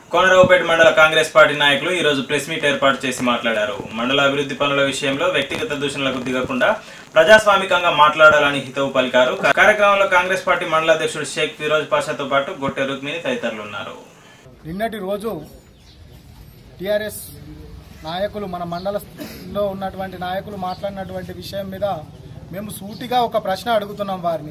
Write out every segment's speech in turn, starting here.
కోనరావుపేట మండల కాంగ్రెస్ పార్టీ నాయకులు ఈ రోజు ప్రెస్ మీట్ ఏర్పాటు చేసి మాట్లాడారు మండల అభివృద్ధి పనుల విషయంలో వ్యక్తిగత దూషణలకు దిగకుండా ప్రజాస్వామికంగా మాట్లాడాలని హితవు పలికారు కార్యక్రమంలో కాంగ్రెస్ పార్టీ మండల అధ్యక్షుడు షేక్ ఫిరోజ్ పాషాతో పాటు గొట్టె రుక్మిణి తదితరులు ఉన్నారు నిన్నటి రోజు టిఆర్ఎస్ నాయకులు మన మండలంలో ఉన్నటువంటి నాయకులు మాట్లాడినటువంటి విషయం మీద మేము సూటిగా ఒక ప్రశ్న అడుగుతున్నాం వారిని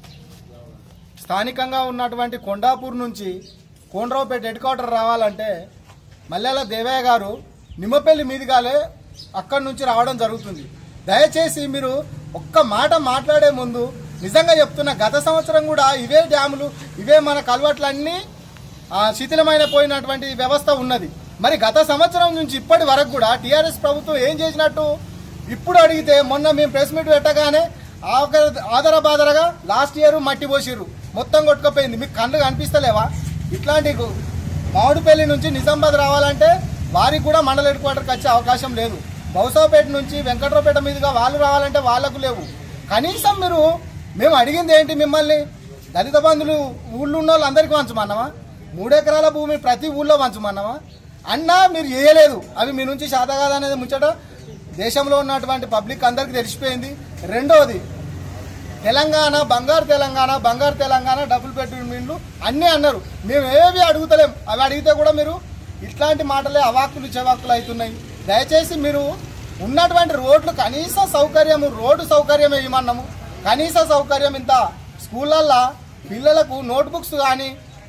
స్థానికంగా ఉన్నటువంటి కొండాపూర్ నుంచి కోనరావుపేట హెడ్ క్వార్టర్ రావాలంటే మల్లెల దేవయ్య గారు నిమ్మపల్లి మీదుగాలే అక్కడి నుంచి రావడం జరుగుతుంది దయచేసి మీరు ఒక్క మాట మాట్లాడే ముందు నిజంగా చెప్తున్న గత సంవత్సరం కూడా ఇవే డ్యాములు ఇవే మన కలవట్లన్నీ ఆ, శిథిలమైన పోయినటువంటి వ్యవస్థ ఉన్నది మరి గత సంవత్సరం నుంచి ఇప్పటి వరకు కూడా టీఆర్ఎస్ ప్రభుత్వం ఏం చేసినట్టు ఇప్పుడు అడిగితే మొన్న మేము ప్రెస్ మీట్ పెట్టగానే ఆఖరి- ఆదర బాదరగా లాస్ట్ ఇయర్ మట్టి పోసిర్రు మొత్తం కొట్టుకుపోయింది మీకు కళ్ళు కనిపిస్తలేవా ఇట్లాంటి గు- మామిడిపల్లి నుంచి నిజామాబాద్ రావాలంటే వారికి కూడా మండల హెడ్ క్వార్టర్కి వచ్చే అవకాశం లేదు బౌసాపేట నుంచి వెంకట్రావుపేట మీదుగా వాళ్ళు రావాలంటే వాళ్ళకు లేవు కనీసం మీరు మేము అడిగింది ఏంటి మిమ్మల్ని దళిత బంధువులు ఊళ్ళో ఉన్న వాళ్ళందరికీ పంచమన్నావా మూడెకరాల భూమి ప్రతి ఊళ్ళో పంచమన్నావా అన్నా మీరు చేయలేదు అవి మీ నుంచి శాత కాదనేది ముచ్చట దేశంలో ఉన్నటువంటి పబ్లిక్ అందరికీ తెలిసిపోయింది రెండవది తెలంగాణ బంగారు తెలంగాణ బంగారు తెలంగాణ డబుల్ బెడ్రూమ్ ఇండ్లు అన్నీ అన్నారు మేము ఏవి అడుగుతలేం అవి అడిగితే కూడా మీరు ఇట్లాంటి మాటలే అవాక్కులు చెవాక్కులు అవుతున్నాయి దయచేసి మీరు ఉన్నటువంటి రోడ్లు కనీస సౌకర్యం రోడ్డు సౌకర్యం ఇవ్వమన్నాము కనీస సౌకర్యం ఇంత స్కూళ్ళల్లో పిల్లలకు నోట్బుక్స్ కానీ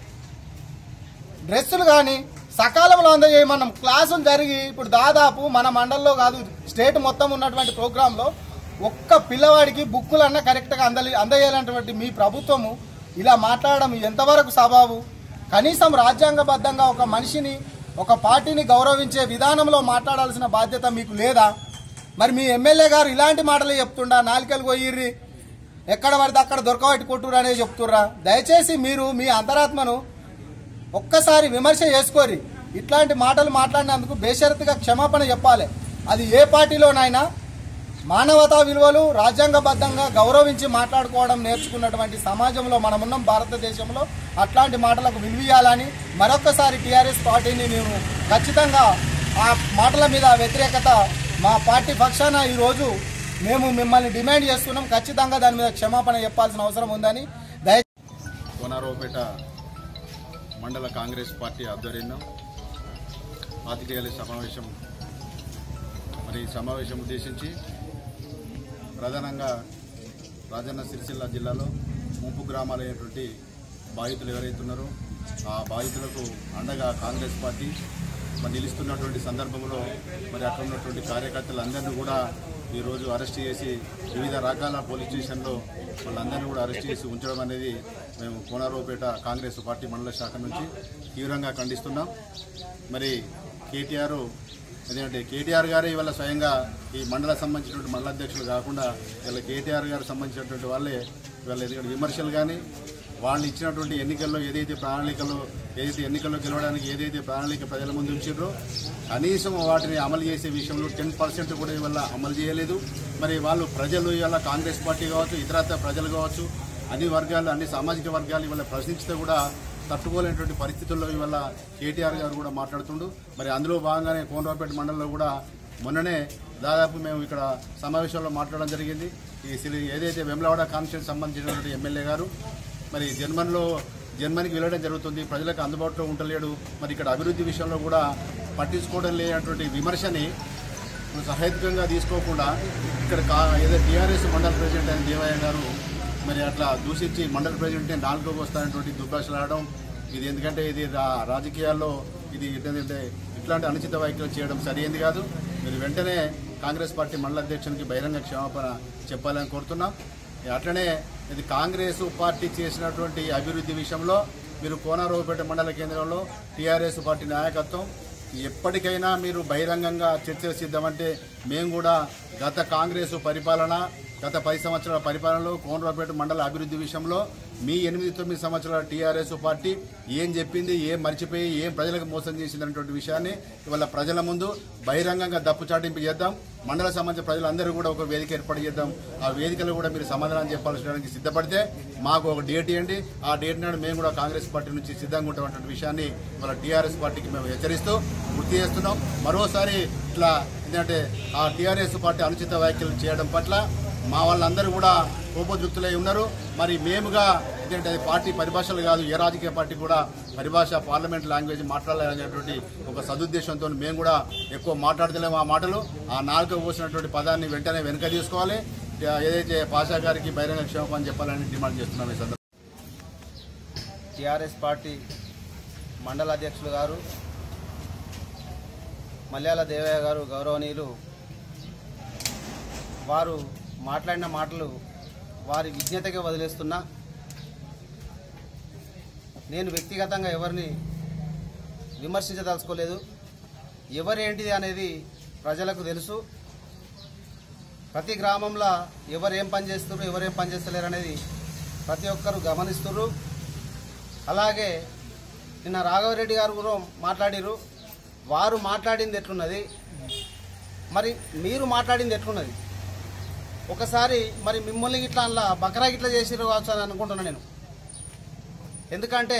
డ్రెస్సులు కానీ సకాలంలో అందజేయమన్నాం క్లాసులు జరిగి ఇప్పుడు దాదాపు మన మండలంలో కాదు స్టేట్ మొత్తం ఉన్నటువంటి ప్రోగ్రాంలో ఒక్క పిల్లవాడికి బుక్కులన్నా కరెక్ట్గా అందలి అందజేయాలన్నటువంటి మీ ప్రభుత్వము ఇలా మాట్లాడడం ఎంతవరకు సబాబు కనీసం రాజ్యాంగబద్ధంగా ఒక మనిషిని ఒక పార్టీని గౌరవించే విధానంలో మాట్లాడాల్సిన బాధ్యత మీకు లేదా మరి మీ ఎమ్మెల్యే గారు ఇలాంటి మాటలే చెప్తుండా నాలికలు కొయ్యిర్రి ఎక్కడ పడితే అక్కడ దొరకబట్టి కొట్టురు అనేది చెప్తుర్రా దయచేసి మీరు మీ అంతరాత్మను ఒక్కసారి విమర్శ చేసుకోరి ఇట్లాంటి మాటలు మాట్లాడినందుకు బేషరతుగా క్షమాపణ చెప్పాలి అది ఏ పార్టీలోనైనా మానవతా విలువలు రాజ్యాంగబద్ధంగా గౌరవించి మాట్లాడుకోవడం నేర్చుకున్నటువంటి సమాజంలో మనమున్నాం భారతదేశంలో అట్లాంటి మాటలకు విలువయాలని మరొకసారి టీఆర్ఎస్ పార్టీని నేను ఖచ్చితంగా ఆ మాటల మీద వ్యతిరేకత మా పార్టీ పక్షాన ఈరోజు మేము మిమ్మల్ని డిమాండ్ చేస్తున్నాం ఖచ్చితంగా దాని మీద క్షమాపణ చెప్పాల్సిన అవసరం ఉందని దయ కోనారావుపేట మండల కాంగ్రెస్ పార్టీ ఆధ్వర్యంలో పాతికేయుల సమావేశం మరి ఈ సమావేశం ఉద్దేశించి ప్రధానంగా రాజన్న సిరిసిల్ల జిల్లాలో ముంపు గ్రామాలైనటువంటి బాధితులు ఎవరైతే ఉన్నారో ఆ బాధితులకు అండగా కాంగ్రెస్ పార్టీ మరి నిలుస్తున్నటువంటి సందర్భంలో మరి అక్కడ ఉన్నటువంటి కార్యకర్తలందరినీ కూడా ఈరోజు అరెస్ట్ చేసి వివిధ రకాల పోలీస్ స్టేషన్లో వాళ్ళందరినీ కూడా అరెస్ట్ చేసి ఉంచడం అనేది మేము కోనారావుపేట కాంగ్రెస్ పార్టీ మండల శాఖ నుంచి తీవ్రంగా ఖండిస్తున్నాం మరి కేటీఆర్ ఎందుకంటే కేటీఆర్ గారే ఇవాళ స్వయంగా ఈ మండల సంబంధించినటువంటి మండల అధ్యక్షులు కాకుండా ఇవాళ కేటీఆర్ గారు సంబంధించినటువంటి వాళ్ళే ఇవాళ ఎందుకంటే విమర్శలు కానీ వాళ్ళు ఇచ్చినటువంటి ఎన్నికల్లో ఏదైతే ప్రణాళికలో ఏదైతే ఎన్నికల్లో గెలవడానికి ఏదైతే ప్రణాళిక ప్రజల ముందు ఉంచారో కనీసం వాటిని అమలు చేసే విషయంలో టెన్ పర్సెంట్ కూడా ఇవాళ అమలు చేయలేదు మరి వాళ్ళు ప్రజలు ఇవాళ కాంగ్రెస్ పార్టీ కావచ్చు ఇతరత్ర ప్రజలు కావచ్చు అన్ని వర్గాలు అన్ని సామాజిక వర్గాలు ఇవాళ ప్రశ్నించితే కూడా తట్టుకోలేనటువంటి పరిస్థితుల్లో ఇవాళ కేటీఆర్ గారు కూడా మాట్లాడుతుండు మరి అందులో భాగంగానే కోనరావుపేట మండలంలో కూడా మొన్ననే దాదాపు మేము ఇక్కడ సమావేశంలో మాట్లాడడం జరిగింది ఈ సిరి ఏదైతే వెమ్లవాడ కాన్స్టిట్యూషన్ సంబంధించినటువంటి ఎమ్మెల్యే గారు మరి జర్మన్లో జర్మనీకి వెళ్ళడం జరుగుతుంది ప్రజలకు అందుబాటులో ఉండలేడు మరి ఇక్కడ అభివృద్ధి విషయంలో కూడా పట్టించుకోవడం లేనటువంటి విమర్శని సహేతుకంగా తీసుకోకుండా ఇక్కడ కా ఏదో టీఆర్ఎస్ మండల ప్రెసిడెంట్ అయిన దేవయ్య గారు మరి అట్లా దూషించి మండల ప్రెసిడెంట్ నాలుగోకి వస్తానటువంటి దుర్భాషలు ఆడడం ఇది ఎందుకంటే ఇది రా- రాజకీయాల్లో ఇది ఏంటంటే ఇట్లాంటి అనుచిత వ్యాఖ్యలు చేయడం సరైనది కాదు మీరు వెంటనే కాంగ్రెస్ పార్టీ మండల అధ్యక్షునికి బహిరంగ క్షమాపణ చెప్పాలని కోరుతున్నాం అట్లనే ఇది కాంగ్రెస్ పార్టీ చేసినటువంటి అభివృద్ధి విషయంలో మీరు కోనారావుపేట మండల కేంద్రంలో టీఆర్ఎస్ పార్టీ నాయకత్వం ఎప్పటికైనా మీరు బహిరంగంగా చర్చలు సిద్ధమంటే మేము కూడా గత కాంగ్రెస్ పరిపాలన గత పది సంవత్సరాల పరిపాలనలో కోనరావుపేట మండల అభివృద్ధి విషయంలో మీ ఎనిమిది తొమ్మిది సంవత్సరాల టీఆర్ఎస్ పార్టీ ఏం చెప్పింది ఏం మర్చిపోయి ఏం ప్రజలకు మోసం చేసింది అనేటువంటి విషయాన్ని ఇవాళ ప్రజల ముందు బహిరంగంగా దప్పు చాటింపు చేద్దాం మండల సంబంధించిన ప్రజలందరూ కూడా ఒక వేదిక ఏర్పాటు చేద్దాం ఆ వేదికలో కూడా మీరు సమాధానం చెప్పాల్సిన సిద్ధపడితే మాకు ఒక డేట్ ఇవ్వండి ఆ డేట్ నాడు మేము కూడా కాంగ్రెస్ పార్టీ నుంచి సిద్ధంగా ఉంటామన్న విషయాన్ని ఇవాళ టీఆర్ఎస్ పార్టీకి మేము హెచ్చరిస్తూ గుర్తు చేస్తున్నాం మరోసారి ఇట్లా ఎందుకంటే ఆ టీఆర్ఎస్ పార్టీ అనుచిత వ్యాఖ్యలు చేయడం పట్ల మా వాళ్ళందరూ కూడా కోపోద్యుక్తులై ఉన్నారు మరి మేముగా ఎందుకంటే అది పార్టీ పరిభాషలు కాదు ఏ రాజకీయ పార్టీ కూడా పరిభాష పార్లమెంట్ లాంగ్వేజ్ మాట్లాడాలనేటువంటి ఒక సదుద్దేశంతో మేము కూడా ఎక్కువ మాట్లాడతలేము ఆ మాటలు ఆ నాలుక పోసినటువంటి పదాన్ని వెంటనే వెనక తీసుకోవాలి ఏదైతే పాషా గారికి బహిరంగ క్షమాపణ చెప్పాలని డిమాండ్ చేస్తున్నాం ఈ సందర్భంగా టిఆర్ఎస్ పార్టీ మండల అధ్యక్షులు గారు మల్యాల దేవయ్య గారు గౌరవనీయులు వారు మాట్లాడిన మాటలు వారి విజ్ఞతకే వదిలేస్తున్నా నేను వ్యక్తిగతంగా ఎవరిని విమర్శించదలుచుకోలేదు ఎవరేంటిది అనేది ప్రజలకు తెలుసు ప్రతి గ్రామంలో ఎవరు ఏం పని చేస్తున్నారు ఎవరేం పని చేస్తలేరు అనేది ప్రతి ఒక్కరు గమనిస్తున్నారు అలాగే నిన్న రాఘవరెడ్డి గారు కూడా మాట్లాడిరు వారు మాట్లాడింది ఎట్లున్నది మరి మీరు మాట్లాడింది ఎట్లున్నది ఒకసారి మరి మిమ్మల్ని ఇట్లా అలా బకరా గిట్లా చేసిరు కావచ్చు అని అనుకుంటున్నా నేను ఎందుకంటే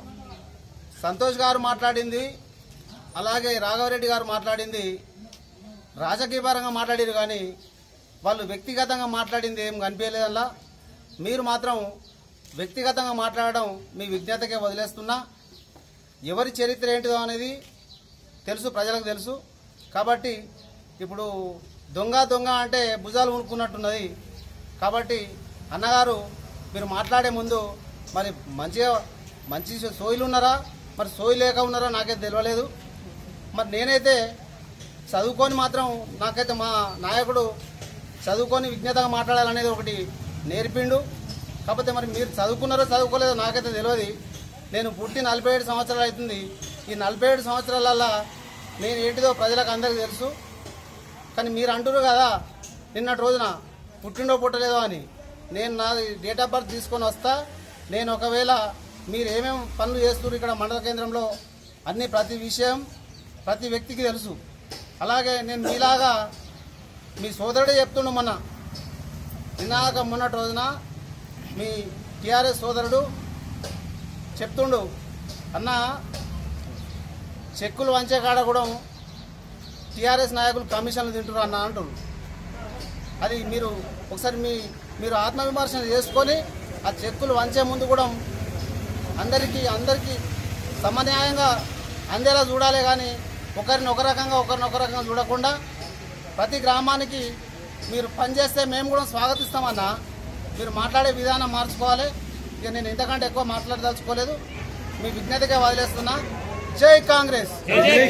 సంతోష్ గారు మాట్లాడింది అలాగే రాఘవరెడ్డి గారు మాట్లాడింది రాజకీయ పరంగా మాట్లాడారు కానీ వాళ్ళు వ్యక్తిగతంగా మాట్లాడింది ఏం కనిపించలేదల్లా మీరు మాత్రం వ్యక్తిగతంగా మాట్లాడడం మీ విజ్ఞతకే వదిలేస్తున్నా ఎవరి చరిత్ర ఏంటిదో అనేది తెలుసు ప్రజలకు తెలుసు కాబట్టి ఇప్పుడు దొంగ దొంగ అంటే భుజాలు ఉనుకున్నట్టున్నది కాబట్టి అన్నగారు మీరు మాట్లాడే ముందు మరి మంచిగా మంచి సోయిలు ఉన్నారా మరి సోయి లేక ఉన్నారా నాకైతే తెలియలేదు మరి నేనైతే చదువుకొని మాత్రం నాకైతే మా నాయకుడు చదువుకొని విజ్ఞతగా మాట్లాడాలనేది ఒకటి నేర్పిండు కాకపోతే మరి మీరు చదువుకున్నారో చదువుకోలేదో నాకైతే తెలియదు నేను పుట్టి నలభై ఏడు సంవత్సరాలు అవుతుంది ఈ నలభై ఏడు సంవత్సరాలల్లా నేను ఏంటిదో ప్రజలకు అందరికీ తెలుసు కానీ మీరు అంటున్నారు కదా నిన్నటి రోజున పుట్టిండో పుట్టలేదో అని నేను నా డేట్ ఆఫ్ బర్త్ తీసుకొని వస్తా నేను ఒకవేళ మీరు ఏమేమి పనులు చేస్తున్నారు ఇక్కడ మండల కేంద్రంలో అన్ని ప్రతి విషయం ప్రతి వ్యక్తికి తెలుసు అలాగే నేను మీలాగా మీ సోదరుడే చెప్తుండు మొన్న నిన్నాక మొన్నటి రోజున మీ టీఆర్ఎస్ సోదరుడు చెప్తుండు అన్న చెక్కులు వంచే కాడ కూడా టీఆర్ఎస్ నాయకులు కమిషన్లు తింటారు అన్న అంటారు అది మీరు ఒకసారి మీ మీరు ఆత్మవిమర్శన చేసుకొని ఆ చెక్కులు వంచే ముందు కూడా అందరికీ అందరికీ సమన్యాయంగా అందేలా చూడాలి కానీ ఒకరిని ఒక రకంగా ఒకరిని ఒక రకంగా చూడకుండా ప్రతి గ్రామానికి మీరు పనిచేస్తే మేము కూడా స్వాగతిస్తామన్నా మీరు మాట్లాడే విధానం మార్చుకోవాలి ఇక నేను ఇంతకంటే ఎక్కువ మాట్లాడదలుచుకోలేదు మీ విజ్ఞతగా వదిలేస్తున్నా జై కాంగ్రెస్